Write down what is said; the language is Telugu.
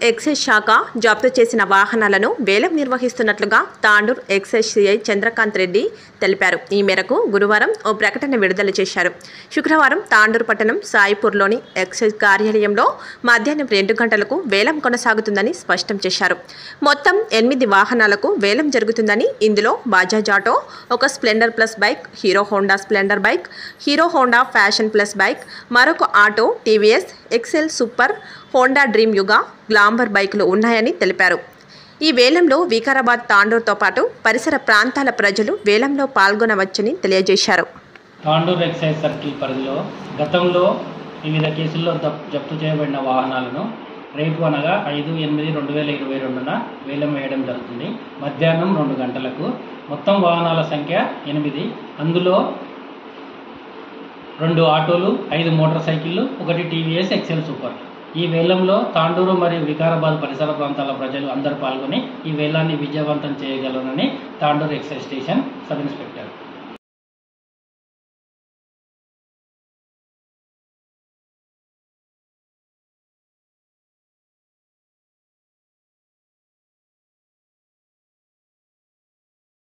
ఎక్సైజ్ శాఖ జప్తు చేసిన వాహనాలను వేలం నిర్వహిస్తున్నట్లుగా తాండూర్ ఎక్సైజ్ సిఐ చంద్రకాంత్ రెడ్డి తెలిపారు ఈ మేరకు గురువారం ఓ ప్రకటన విడుదల చేశారు శుక్రవారం తాండూర్ పట్టణం సాయిపూర్లోని ఎక్సైజ్ కార్యాలయంలో మధ్యాహ్నం రెండు గంటలకు వేలం కొనసాగుతుందని స్పష్టం చేశారు మొత్తం ఎనిమిది వాహనాలకు వేలం జరుగుతుందని ఇందులో బజాజ్ ఆటో ఒక Splendor plus bike Hero Honda Splendor bike Hero Honda fashion plus bike మరొక auto TVS XL super Honda Dream యుగా గ్లాంబర్ బైకులు ఉన్నాయని తెలిపారు ఈ వేలంలో వికారాబాద్ తాండూరుతో పాటు పరిసర ప్రాంతాల ప్రజలు వేలంలో పాల్గొనవచ్చని తెలియజేశారు తాండూర్ ఎక్సైజ్ సర్కిల్ పరిధిలో గతంలో వివిధ కేసుల్లో జప్- జప్తు చేయబడిన వాహనాలను రేపు అనగా ఐదు ఎనిమిది రెండు వేల ఇరవై రెండున వేలం వేయడం జరుగుతుంది మధ్యాహ్నం రెండు గంటలకు మొత్తం వాహనాల సంఖ్య ఎనిమిది అందులో రెండు ఆటోలు ఐదు మోటార్ సైకిళ్ళు ఒకటి టీవీఎస్ ఎక్సెల్ సూపర్ ఈ వేలంలో తాండూరు మరియు వికారాబాద్ పరిసర ప్రాంతాల ప్రజలు అందరూ పాల్గొని ఈ వేలాన్ని విజయవంతం చేయగలరని Tandur excise station sub inspector